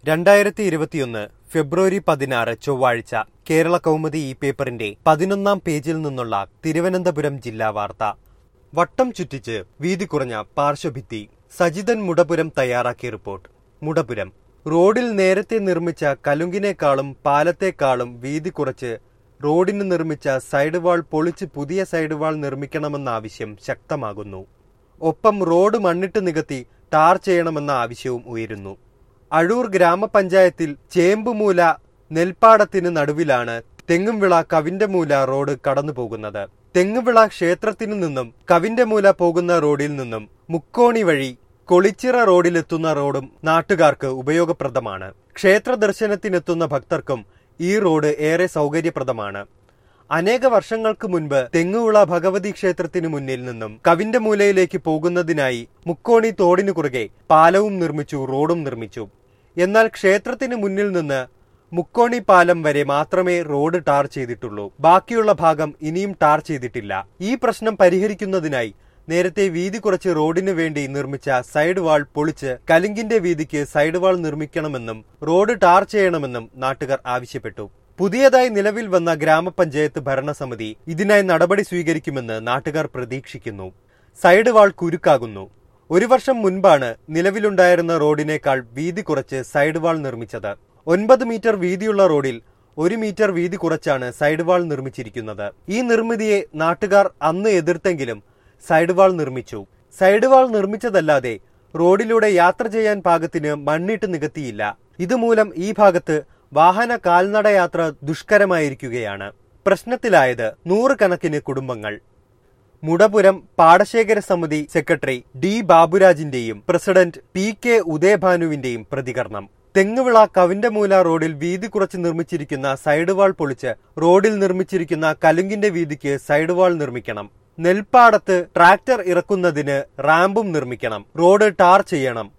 രണ്ടായിരത്തി ഇരുപത്തിയൊന്ന് ഫെബ്രുവരി പതിനാറ് ചൊവ്വാഴ്ച കേരള കൗമുദി ഈ പേപ്പറിന്റെ പതിനൊന്നാം പേജിൽ നിന്നുള്ള തിരുവനന്തപുരം ജില്ലാ വാർത്ത വട്ടം ചുറ്റിച്ച് വീതി കുറഞ്ഞ പാർശ്വഭിത്തി സജിതൻ മുടപുരം തയ്യാറാക്കിയ റിപ്പോർട്ട് മുടപുരം റോഡിൽ നേരത്തെ നിർമ്മിച്ച കലുങ്കിനേക്കാളും പാലത്തേക്കാളും വീതി കുറച്ച് റോഡിന് നിർമ്മിച്ച സൈഡ് വാൾ പൊളിച്ച് പുതിയ സൈഡ് വാൾ നിർമ്മിക്കണമെന്ന ആവശ്യം ശക്തമാകുന്നു ഒപ്പം റോഡ് മണ്ണിട്ട് നികത്തി ടാർ ചെയ്യണമെന്ന ആവശ്യവും ഉയരുന്നു അഴൂർ ഗ്രാമപഞ്ചായത്തിൽ ചേമ്പുമൂല നെൽപ്പാടത്തിന് നടുവിലാണ് തെങ്ങുംവിള കവിന്റമൂല റോഡ് കടന്നുപോകുന്നത് തെങ്ങുവിള ക്ഷേത്രത്തിനു നിന്നും കവിന്റമൂല പോകുന്ന റോഡിൽ നിന്നും മുക്കോണി വഴി കൊളിച്ചിറ റോഡിലെത്തുന്ന റോഡും നാട്ടുകാർക്ക് ഉപയോഗപ്രദമാണ് ക്ഷേത്ര ദർശനത്തിനെത്തുന്ന ഭക്തർക്കും ഈ റോഡ് ഏറെ സൗകര്യപ്രദമാണ് അനേക വർഷങ്ങൾക്ക് മുൻപ് തെങ്ങുവിള ഭഗവതി ക്ഷേത്രത്തിനു മുന്നിൽ നിന്നും കവിന്റെ മൂലയിലേക്ക് പോകുന്നതിനായി മുക്കോണി തോടിനു കുറുകെ പാലവും നിർമ്മിച്ചു റോഡും നിർമ്മിച്ചു എന്നാൽ ക്ഷേത്രത്തിന് മുന്നിൽ നിന്ന് മുക്കോണി പാലം വരെ മാത്രമേ റോഡ് ടാർ ചെയ്തിട്ടുള്ളൂ ബാക്കിയുള്ള ഭാഗം ഇനിയും ടാർ ചെയ്തിട്ടില്ല ഈ പ്രശ്നം പരിഹരിക്കുന്നതിനായി നേരത്തെ വീതി കുറച്ച് റോഡിനു വേണ്ടി നിർമ്മിച്ച സൈഡ് വാൾ പൊളിച്ച് കലിങ്കിന്റെ വീതിക്ക് സൈഡ് വാൾ നിർമ്മിക്കണമെന്നും റോഡ് ടാർ ചെയ്യണമെന്നും നാട്ടുകാർ ആവശ്യപ്പെട്ടു പുതിയതായി നിലവിൽ വന്ന ഗ്രാമപഞ്ചായത്ത് ഭരണസമിതി ഇതിനായി നടപടി സ്വീകരിക്കുമെന്ന് നാട്ടുകാർ പ്രതീക്ഷിക്കുന്നു സൈഡ് വാൾ കുരുക്കാകുന്നു ഒരു വർഷം മുൻപാണ് നിലവിലുണ്ടായിരുന്ന റോഡിനേക്കാൾ വീതി കുറച്ച് സൈഡ് വാൾ നിർമ്മിച്ചത് ഒൻപത് മീറ്റർ വീതിയുള്ള റോഡിൽ ഒരു മീറ്റർ വീതി കുറച്ചാണ് സൈഡ് വാൾ നിർമ്മിച്ചിരിക്കുന്നത് ഈ നിർമ്മിതിയെ നാട്ടുകാർ അന്ന് എതിർത്തെങ്കിലും സൈഡ് വാൾ നിർമ്മിച്ചു സൈഡ് വാൾ നിർമ്മിച്ചതല്ലാതെ റോഡിലൂടെ യാത്ര ചെയ്യാൻ പാകത്തിന് മണ്ണിട്ട് നികത്തിയില്ല ഇതുമൂലം ഈ ഭാഗത്ത് വാഹന കാൽനട യാത്ര ദുഷ്കരമായിരിക്കുകയാണ് പ്രശ്നത്തിലായത് നൂറുകണക്കിന് കുടുംബങ്ങൾ മുടപുരം പാടശേഖര സമിതി സെക്രട്ടറി ഡി ബാബുരാജിന്റെയും പ്രസിഡന്റ് പി കെ ഉദയഭാനുവിന്റെയും പ്രതികരണം തെങ്ങുവിള കവിന്റമൂല റോഡിൽ വീതി കുറച്ച് നിർമ്മിച്ചിരിക്കുന്ന സൈഡ് വാൾ പൊളിച്ച് റോഡിൽ നിർമ്മിച്ചിരിക്കുന്ന കലുങ്കിന്റെ വീതിക്ക് സൈഡ് വാൾ നിർമ്മിക്കണം നെൽപ്പാടത്ത് ട്രാക്ടർ ഇറക്കുന്നതിന് റാമ്പും നിർമ്മിക്കണം റോഡ് ടാർ ചെയ്യണം